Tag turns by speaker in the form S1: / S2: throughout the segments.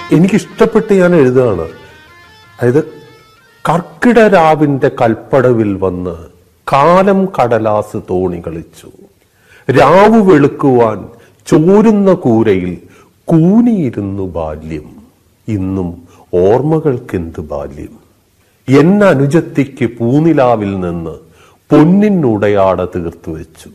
S1: എനിക്കിഷ്ടപ്പെട്ട് ഞാൻ എഴുതുകയാണ് അതായത് കർക്കിടരാവിന്റെ കൽപ്പടവിൽ വന്ന് കാലം കടലാസ് തോണി കളിച്ചു രാവു വെളുക്കുവാൻ ചോരുന്ന കൂരയിൽ കൂനിയിരുന്നു ബാല്യം ഇന്നും ഓർമ്മകൾക്കെന്ത് ബാല്യം എന്നനുജത്തിക്ക് പൂനിലാവിൽ നിന്ന് പൊന്നിനുടയാട തീർത്തു വെച്ചു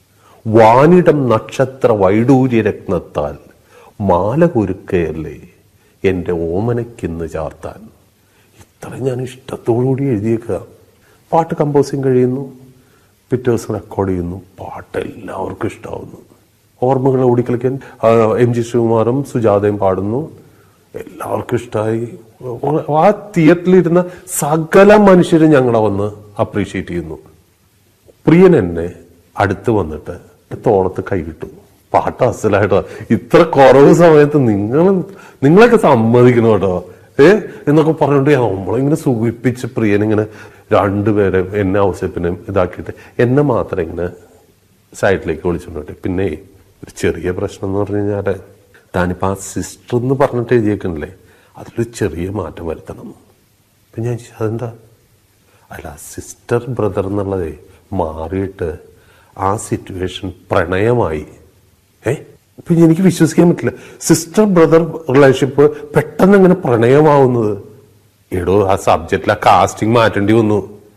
S1: വാനിടം നക്ഷത്ര വൈഡൂര്യ രത്നത്താൽ മാല കുരുക്കയല്ലേ എന്റെ ഓമനയ്ക്കിന്ന് ചാർത്താൻ ഇത്ര ഞാൻ ഇഷ്ടത്തോടുകൂടി എഴുതിയേക്കുക പാട്ട് കമ്പോസിങ് കഴിയുന്നു പിറ്റേ ദിവസം റെക്കോർഡ് ചെയ്യുന്നു പാട്ട് എല്ലാവർക്കും ഇഷ്ടമാവുന്നു ഓർമ്മകൾ ഓടിക്കളിക്കാൻ ആ, എം ജി ശ്രീകുമാറും സുജാതയും പാടുന്നു എല്ലാവർക്കും ഇഷ്ടമായി ആ തിയേറ്ററിലിരുന്ന സകല മനുഷ്യരും ഞങ്ങളെ വന്ന് അപ്രീഷിയേറ്റ് ചെയ്യുന്നു പ്രിയൻ എന്നെ അടുത്ത് വന്നിട്ട് തോളത്ത് കൈകിട്ടു പാട്ട് അസലായിട്ടോ ഇത്ര കുറവ് സമയത്ത് നിങ്ങൾ നിങ്ങളൊക്കെ സമ്മതിക്കണം കേട്ടോ ഏ എന്നൊക്കെ പറഞ്ഞിട്ട് നമ്മളിങ്ങനെ സുഖിപ്പിച്ച് പ്രിയൻ ഇങ്ങനെ രണ്ടുപേരെ എന്നെ ഔസപ്പിനെയും ഇതാക്കിയിട്ട് എന്നെ മാത്രം ഇങ്ങനെ സൈഡിലേക്ക് വിളിച്ചോട്ടെ പിന്നെ ഒരു ചെറിയ പ്രശ്നം എന്ന് പറഞ്ഞു കഴിഞ്ഞാല് താനിപ്പോ ആ സിസ്റ്റർ എന്ന് പറഞ്ഞിട്ട് എഴുതിയേക്കണില്ലേ അതിലൊരു ചെറിയ മാറ്റം വരുത്തണം അപ്പൊ ഞാൻ ചോദിച്ചു, അതെന്താ അല്ല സിസ്റ്റർ ബ്രദർ എന്നുള്ളതേ മാറിയിട്ട് ആ സിറ്റുവേഷൻ പ്രണയമായി ഏ ഇപ്പൊ എനിക്ക് വിശ്വസിക്കാൻ പറ്റില്ല സിസ്റ്റർ ബ്രദർ റിലേഷൻഷിപ്പ് പെട്ടെന്ന് അങ്ങനെ പ്രണയമാവുന്നത് എടോ ആ സബ്ജക്റ്റിൽ ആ കാസ്റ്റിംഗ് മാറ്റേണ്ടി വന്നു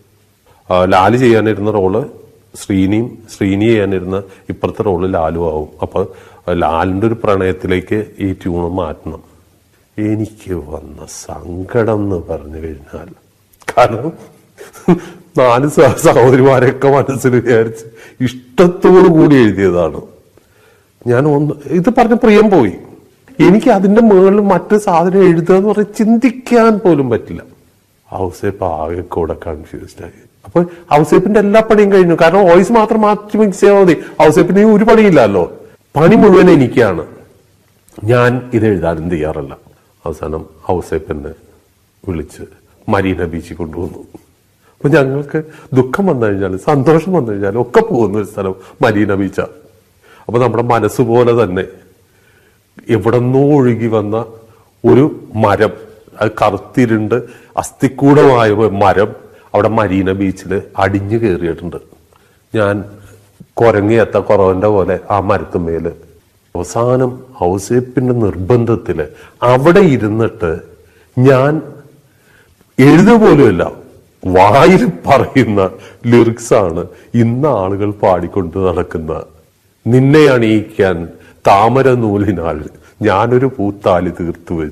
S1: ആ, ലാല് ചെയ്യാനിരുന്ന റോള് ശ്രീനിയും ശ്രീനി ചെയ്യാനിരുന്ന ഇപ്പുറത്തെ റോള് ലാലു ആവും അപ്പൊ ലാലിന്റെ ഒരു പ്രണയത്തിലേക്ക് ഈ ട്യൂണ് മാറ്റണം എനിക്ക് വന്ന സങ്കടം എന്ന് പറഞ്ഞു കഴിഞ്ഞാൽ കാരണം നാല് സഹ- സഹോദരിമാരെയൊക്കെ മനസ്സിൽ വിചാരിച്ച് ഇഷ്ടത്തോടു കൂടി എഴുതിയതാണ് ഞാൻ ഒന്ന് ഇത് പറഞ്ഞ പ്രിയം പോയി എനിക്ക് അതിന്റെ മുകളിൽ മറ്റു സാധനം എഴുതുക എന്ന് പറഞ്ഞ് ചിന്തിക്കാൻ പോലും പറ്റില്ല ഔസേപ്പ് ആകെ കൂടെ കൺഫ്യൂസ്ഡ് ആയി അപ്പൊ ഔസേപ്പിന്റെ എല്ലാ പണിയും കഴിഞ്ഞു കാരണം വോയിസ് മാത്രം മാറ്റി മിക്സ് ചെയ്താൽ മതി ഔസേപ്പിന് ഈ ഒരു പണിയില്ലല്ലോ പണി മുഴുവൻ എനിക്കാണ് ഞാൻ ഇത് എഴുതാനും തയ്യാറല്ല അവസാനം ഔസേപ്പിനെ വിളിച്ച് മരീന ബീച്ചിൽ കൊണ്ടുവന്നു അപ്പൊ ഞങ്ങൾക്ക് ദുഃഖം വന്നു കഴിഞ്ഞാൽ സന്തോഷം വന്നു കഴിഞ്ഞാൽ ഒക്കെ പോകുന്ന ഒരു സ്ഥലം മരീന ബീച്ചാ അപ്പൊ നമ്മുടെ മനസ്സ് പോലെ തന്നെ എവിടെന്നോ ഒഴുകി വന്ന ഒരു മരം അത് കറുത്തിരുണ്ട് അസ്ഥിക്കൂടമായ ഒരു മരം അവിടെ മരീന ബീച്ചിൽ അടിഞ്ഞു കയറിയിട്ടുണ്ട് ഞാൻ കുരങ്ങിയെത്ത കുറവന്റെ പോലെ ആ മരത്തുമേല് അവസാനം ഔസേപ്പിന്റെ നിർബന്ധത്തില് അവിടെ ഇരുന്നിട്ട് ഞാൻ എഴുതുക പോലുമില്ല വായിൽ പറയുന്ന ലിറിക്സ് ആണ് ഇന്ന് ആളുകൾ പാടിക്കൊണ്ട് നടക്കുന്ന നിന്നെ അണിയിക്കാൻ താമര നൂലിനാൽ ഞാനൊരു പൂത്താലി തീർത്തു വെച്ചു